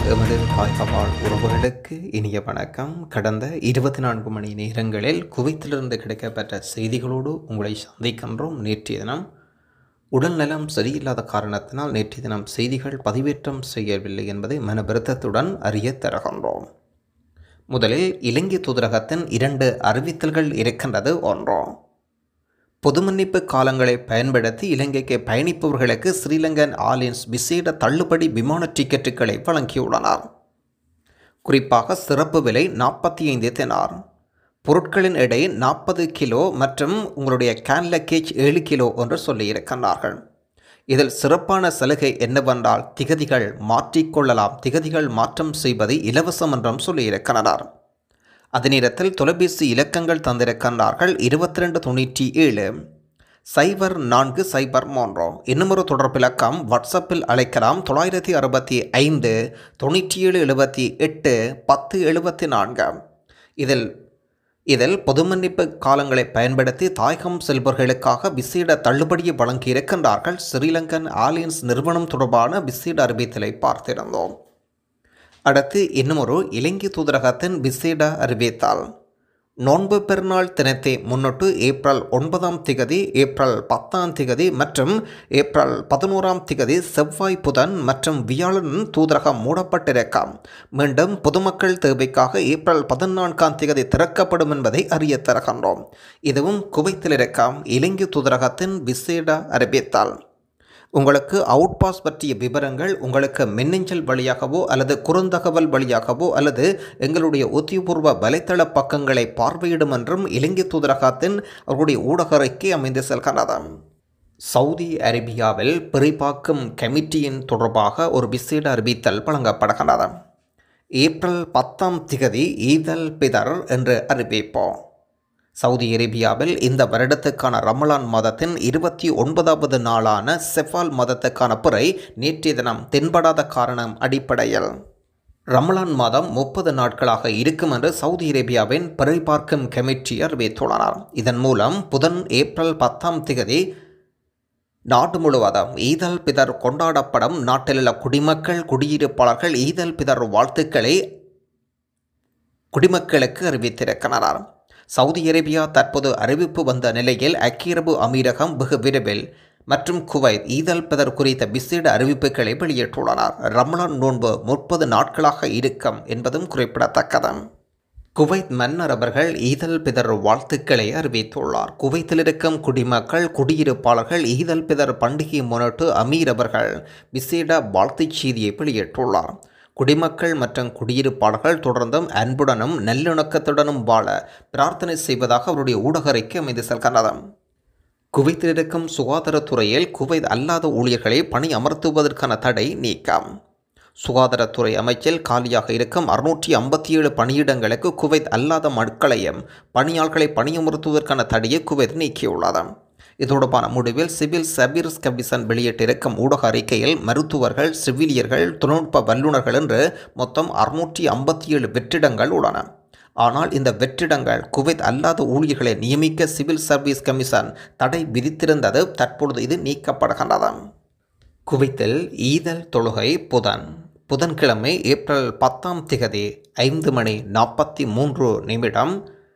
எமது தாய்கவாழ் உறவுகளுக்கு இனிய வணக்கம் கடந்த இருபத்தி நான்கு மணி நேரங்களில் குவைத்திலிருந்து கிடைக்கப்பெற்ற செய்திகளோடு உங்களை சந்திக்கின்றோம் நேற்றைய தினம் உடல்நலம் சரியில்லாத காரணத்தினால் நேற்றைய தினம் செய்திகள் பதிவேற்றம் செய்யவில்லை என்பதை மன வருத்தத்துடன் அறிய தருகின்றோம் முதலில் இலங்கை தூதரகத்தின் இரண்டு அறிவித்தல்கள் இருக்கின்றது ஒன்றோ பொது மன்னிப்பு காலங்களை பயன்படுத்தி இலங்கைக்கு பயணிப்பவர்களுக்கு ஸ்ரீலங்கன் ஆலியன்ஸ் விசேட தள்ளுபடி விமான டிக்கெட்டுகளை வழங்கியுள்ளனர் குறிப்பாக சிறப்பு விலை நாற்பத்தி ஐந்து தினார் பொருட்களின் எடை நாற்பது கிலோ மற்றும் உங்களுடைய கேன் லக்கேஜ் ஏழு கிலோ என்று சொல்லியிருக்கின்றார்கள் இதில் சிறப்பான சலுகை என்னவென்றால் திகதிகள் மாற்றிக்கொள்ளலாம் திகதிகள் மாற்றம் செய்வது இலவசம் என்றும் சொல்லியிருக்கின்றனர் அதே நேரத்தில் தொலைபேசி இலக்கங்கள் தந்திருக்கின்றார்கள் இருபத்தி ரெண்டு தொண்ணூற்றி ஏழு சைபர் நான்கு சைபர் மூன்று இன்னுமொரு தொடர்பிலக்கம் வாட்ஸ்அப்பில் அழைக்கலாம் தொள்ளாயிரத்தி அறுபத்தி ஐந்து தொண்ணூற்றி ஏழு எழுபத்தி எட்டு பத்து எழுபத்தி நான்கு இதில் இதில் பொது மன்னிப்பு காலங்களை பயன்படுத்தி தாயகம் செல்பவர்களுக்காக விசேட தள்ளுபடியை வழங்கியிருக்கின்றார்கள் ஸ்ரீலங்கன் ஆலியன்ஸ் நிறுவனம் தொடர்பான விசேட அறிவித்தலை பார்த்திருந்தோம் அடுத்து இன்னுமொரு இலங்கை தூதரகத்தின் விசேட அறிவித்தால் நோன்பு பெருநாள் தினத்தை முன்னிட்டு ஏப்ரல் ஒன்பதாம் திகதி ஏப்ரல் பத்தாம் திகதி மற்றும் ஏப்ரல் பதினோராம் திகதி செவ்வாய் புதன் மற்றும் வியாழன் தூதரகம் மூடப்பட்டிருക്കാം மீண்டும் பொதுமக்கள் தேவைக்காக ஏப்ரல் பதினான்காம் திகதி திறக்கப்படும் என்பதை அறிய தருகின்றோம் இதுவும் குவைத்தில் இருக்காம் இலங்கை தூதரகத்தின் விசேட அறிவித்தால் உங்களுக்கு அவுட் பாஸ் பற்றிய விவரங்கள் உங்களுக்கு மின்னஞ்சல் வழியாகவோ அல்லது குறுந்தகவல் வழியாகவோ அல்லது எங்களுடைய உத்தியபூர்வ வலைத்தள பக்கங்களை பார்வையிடும் என்றும் இலங்கை தூதரகத்தின் அவர்களுடைய ஊடக அறிக்கை அமைந்து செல்கிறது சவுதி அரேபியாவில் பிரிப்பாக்கும் கமிட்டியின் தொடர்பாக ஒரு விசேட அறிவித்தல் வழங்கப்படுகிறது ஏப்ரல் பத்தாம் திகதி ஈதல் பிதர் என்று அறிவிப்போம் சவுதி அரேபியாவில் இந்த வருடத்துக்கான ரமலான் மாதத்தின் இருபத்தி ஒன்பதாவது நாளான செஃபால் மாதத்துக்கான பிறை நேற்றைய தினம் தென்படாத காரணம் அடிப்படையில் ரமலான் மாதம் முப்பது நாட்களாக இருக்கும் என்று சவுதி அரேபியாவின் பிறை பார்க்கும் கமிட்டி அறிவித்துள்ளனர் இதன் மூலம் புதன் ஏப்ரல் பத்தாம் திகதி நாடு முழுவதும் ஈதல் பிதர் கொண்டாடப்படும் நாட்டிலுள்ள குடிமக்கள் குடியிருப்பாளர்கள் ஈதல் பிதர் வாழ்த்துக்களை குடிமக்களுக்கு அறிவித்திருக்கிறார் சவுதி அரேபியா தற்போது அறிவிப்பு வந்த நிலையில் ஐக்கிய அரபு அமீரகம் வெகு விரைவில் மற்றும் குவைத் ஈதல் பிதர் குறித்த விசேட அறிவிப்புகளை வெளியிட்டுள்ளனர் ரமலான் நோன்பு முப்பது நாட்களாக இருக்கும் என்பதும் குறிப்பிடத்தக்கது குவைத் மன்னர் அவர்கள் ஈதல் பிதர் வாழ்த்துக்களை அறிவித்துள்ளார் குவைத்தில் இருக்கும் குடிமக்கள் குடியிருப்பாளர்கள் ஈதல் பிதர் பண்டிகை முன்னிட்டு அமீர் அவர்கள் விசேட வாழ்த்துச் செய்தியை வெளியிட்டுள்ளார் குடிமக்கள் மற்றும் குடியிருப்பாளர்கள் தொடர்ந்தும் அன்புடனும் நல்லிணக்கத்துடனும் வாழ பிரார்த்தனை செய்வதாக அவருடைய ஊடக அறிக்கை அமைந்து செல்கிறது குவைத்தில் இருக்கும் சுகாதாரத்துறையில் குவைத் அல்லாத ஊழியர்களை பணி அமர்த்துவதற்கான தடை நீக்கம் சுகாதாரத்துறை அமைச்சில் காலியாக இருக்கும் அறுநூற்றி ஐம்பத்தி ஏழு பணியிடங்களுக்கு குவைத் அல்லாத மக்களையும் பணியாளர்களை பணியமர்த்துவதற்கான தடையை குவைத் நீக்கியுள்ளது இது தொடர்பான முடிவில் சிவில் சபீர்ஸ் கமிஷன் வெளியிட்டிருக்கும் ஊடக அறிக்கையில் மருத்துவர்கள் செவிலியர்கள் தொழில்நுட்ப வல்லுநர்கள் என்று மொத்தம் அறுநூற்றி ஐம்பத்தி ஏழு வெற்றிடங்கள் உள்ளன ஆனால் இந்த வெற்றிடங்கள் குவைத் அல்லாத ஊழியர்களை நியமிக்க சிவில் சர்வீஸ் கமிஷன் தடை விதித்திருந்தது தற்பொழுது இது நீக்கப்படுகின்றது குவைத்தில் ஈதல் தொழுகை புதன் புதன்கிழமை ஏப்ரல் பத்தாம் திகதி ஐந்து மணி நாற்பத்தி மூன்று நிமிடம்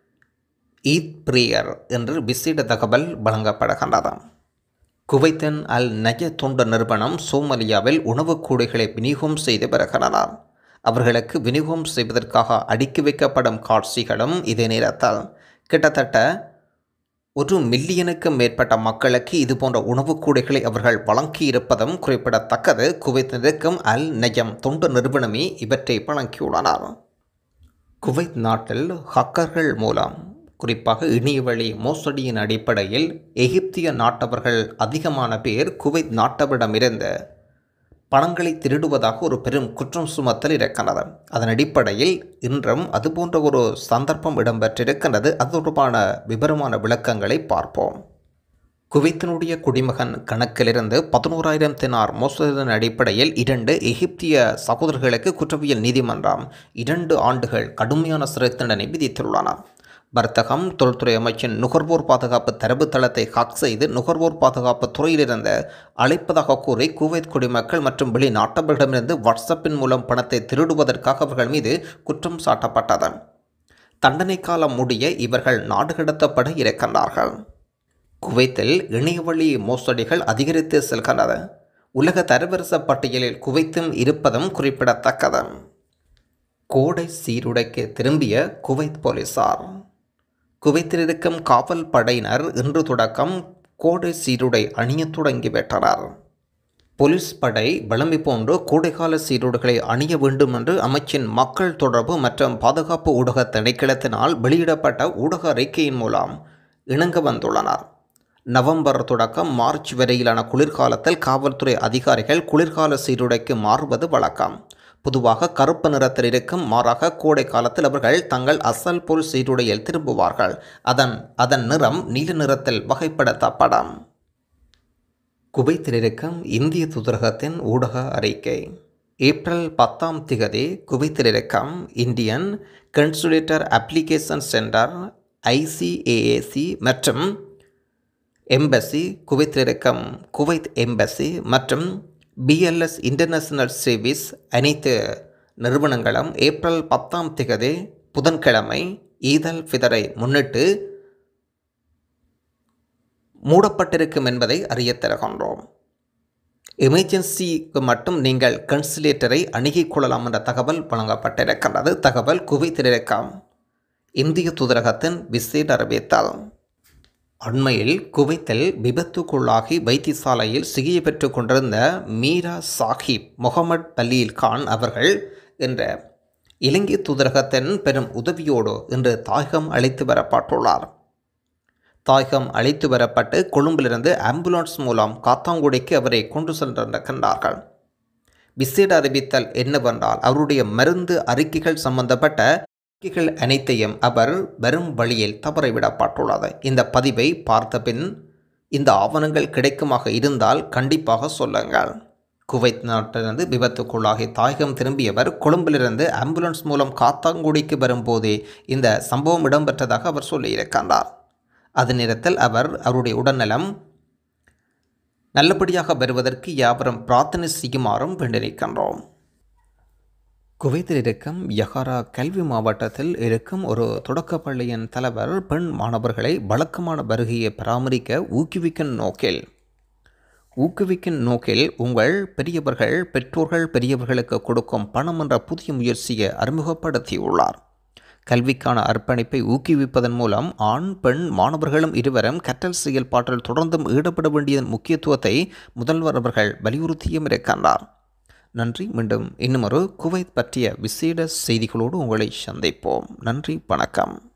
ஈத் பிரியர் என்று விசேட தகவல் வழங்கப்படுகின்றது குவைத்தின் அல் நஜ தொண்டு நிறுவனம் சோமாலியாவில் உணவுக் கூடைகளை விநியோகம் செய்து வருகின்றனர் அவர்களுக்கு விநியோகம் செய்வதற்காக அடுக்கி வைக்கப்படும் காட்சிகளும் இதே நேரத்தில் கிட்டத்தட்ட ஒரு மில்லியனுக்கும் மேற்பட்ட மக்களுக்கு இதுபோன்ற உணவுக் கூடைகளை அவர்கள் வழங்கியிருப்பதும் குறிப்பிடத்தக்கது குவைத்தில் இருக்கும் அல் நஜம் தொண்டு நிறுவனமே இவற்றை வழங்கியுள்ளனர் குவைத் நாட்டில் ஹக்கர்கள் மூலம் குறிப்பாக இணையவழி மோசடியின் அடிப்படையில் எகிப்திய நாட்டவர்கள் அதிகமான பேர் குவைத் நாட்டவரிடமிருந்து பணங்களை திருடுவதாக ஒரு பெரும் குற்றம் சுமத்தல் இருக்கிறது அதன் அடிப்படையில் இன்றும் அதுபோன்ற ஒரு சந்தர்ப்பம் இடம்பெற்றிருக்கின்றது அது தொடர்பான விவரமான விளக்கங்களை பார்ப்போம் குவைத்தினுடைய குடிமகன் கணக்கிலிருந்து பதினோராயிரம் தினார் மோசடியின் அடிப்படையில் இரண்டு எகிப்திய சகோதரர்களுக்கு குற்றவியல் நீதிமன்றம் இரண்டு ஆண்டுகள் கடுமையான சிறை தண்டனை விதித்துள்ளனர் வர்த்தகம் தொழில்துறை அமைச்சின் நுகர்வோர் பாதுகாப்பு தரவுத்தளத்தை ஹாக் செய்து நுகர்வோர் பாதுகாப்பு துறையிலிருந்து அழைப்பதாக கூறி குவைத் குடிமக்கள் மற்றும் வெளிநாட்டவர்களிடமிருந்து வாட்ஸ்அப்பின் மூலம் பணத்தை திருடுவதற்காக அவர்கள் மீது குற்றம் சாட்டப்பட்டது தண்டனை காலம் முடிய இவர்கள் நாடு கடத்தப்பட இருக்கின்றார்கள் குவைத்தில் இணையவழி மோசடிகள் அதிகரித்து செல்கின்றது உலக தரவரிசை பட்டியலில் குவைத்தும் இருப்பதும் குறிப்பிடத்தக்கது கோடை சீருடைக்கு திரும்பிய குவைத் போலீசார் குவைத்தில் இருக்கும் காவல் படையினர் இன்று தொடக்கம் கோடை சீருடை அணியத் தொடங்கிவிட்டனர் போலீஸ் படை வளமை போன்று கோடைக்கால சீருடைகளை அணிய வேண்டும் என்று அமைச்சின் மக்கள் தொடர்பு மற்றும் பாதுகாப்பு ஊடக திணைக்களத்தினால் வெளியிடப்பட்ட ஊடக அறிக்கையின் மூலம் இணங்க வந்துள்ளனர் நவம்பர் தொடக்கம் மார்ச் வரையிலான குளிர்காலத்தில் காவல்துறை அதிகாரிகள் குளிர்கால சீருடைக்கு மாறுவது வழக்கம் பொதுவாக கருப்பு நிறத்தில் இருக்கும் மாறாக கோடை காலத்தில் அவர்கள் தங்கள் அசல் போல் சீருடையில் திரும்புவார்கள் அதன் அதன் நிறம் நீல நிறத்தில் வகைப்படுத்தப்படும் குவைத்தில் இருக்கும் இந்திய தூதரகத்தின் ஊடக அறிக்கை ஏப்ரல் பத்தாம் திகதி குவைத்தில் இருக்கும் Indian consular application centre ICAC மற்றும் எம்பசி குவைத்தில் இருக்கும் குவைத் எம்பசி மற்றும் பிஎல்எஸ் இன்டர்நேஷனல் சர்வீஸ் அனைத்து நிறுவனங்களும் ஏப்ரல் பத்தாம் திகதி புதன்கிழமை ஈதல் ஃபிதரை முன்னிட்டு மூடப்பட்டிருக்கும் என்பதை அறியத் தருகின்றோம் எமர்ஜென்சிக்கு மட்டும் நீங்கள் கன்சுலேட்டரை அணுகிக் கொள்ளலாம் என்ற தகவல் வழங்கப்பட்டிருக்கின்றது தகவல் குவைத்திருக்கம் இந்திய தூதரகத்தின் விசேட அறிவித்தால் அண்மையில் குவைத்தில் விபத்துக்குள்ளாகி வைத்தியசாலையில் சிகிச்சை பெற்று கொண்டிருந்த மீரா சாஹிப் முகமது பலீல் கான் அவர்கள் என்ற இலங்கை தூதரகத்தின் பெரும் உதவியோடு இன்று தாயகம் அழைத்து வரப்பட்டுள்ளார் தாயகம் அழைத்து வரப்பட்டு கொழும்பிலிருந்து ஆம்புலன்ஸ் மூலம் காத்தாங்குடிக்கு அவரை கொண்டு சென்றிருக்கின்றார்கள் விசேட அறிவித்தல் என்னவென்றால் அவருடைய மருந்து அறிக்கைகள் சம்பந்தப்பட்ட அறிக்கைகள் அனைத்தையும் அவர் வரும் வழியில் தவறவிடப்பட்டுள்ளது இந்த பதிவை பார்த்த பின் இந்த ஆவணங்கள் கிடைக்குமாக இருந்தால் கண்டிப்பாக சொல்லுங்கள் குவைத் நாட்டிலிருந்து விபத்துக்குள்ளாகி தாயகம் திரும்பியவர் கொழும்பிலிருந்து ஆம்புலன்ஸ் மூலம் காத்தாங்குடிக்கு வரும்போதே இந்த சம்பவம் இடம்பெற்றதாக அவர் சொல்லியிருக்கின்றார் அது நேரத்தில் அவர் அவருடைய உடல்நலம் நல்லபடியாக வருவதற்கு யாவரும் பிரார்த்தனை செய்யுமாறும் வேண்டியிருக்கின்றோம் குவைத்தில் இருக்கும் யஹாரா கல்வி மாவட்டத்தில் இருக்கும் ஒரு தொடக்கப் பள்ளியின் தலைவர் பெண் மாணவர்களை வழக்கமான வருகையை பராமரிக்க ஊக்குவிக்கும் நோக்கில் ஊக்குவிக்கும் நோக்கில் உங்கள் பெரியவர்கள் பெற்றோர்கள் பெரியவர்களுக்கு கொடுக்கும் பணம் என்ற புதிய முயற்சியை அறிமுகப்படுத்தியுள்ளார் கல்விக்கான அர்ப்பணிப்பை ஊக்குவிப்பதன் மூலம் ஆண் பெண் மாணவர்களும் இருவரும் கற்றல் செயல்பாட்டில் தொடர்ந்தும் ஈடுபட வேண்டியதன் முக்கியத்துவத்தை முதல்வர் அவர்கள் வலியுறுத்தியும் இருக்கின்றார் நன்றி மீண்டும் இன்னும் ஒரு குவைத் பற்றிய விசேட செய்திகளோடு உங்களை சந்திப்போம் நன்றி வணக்கம்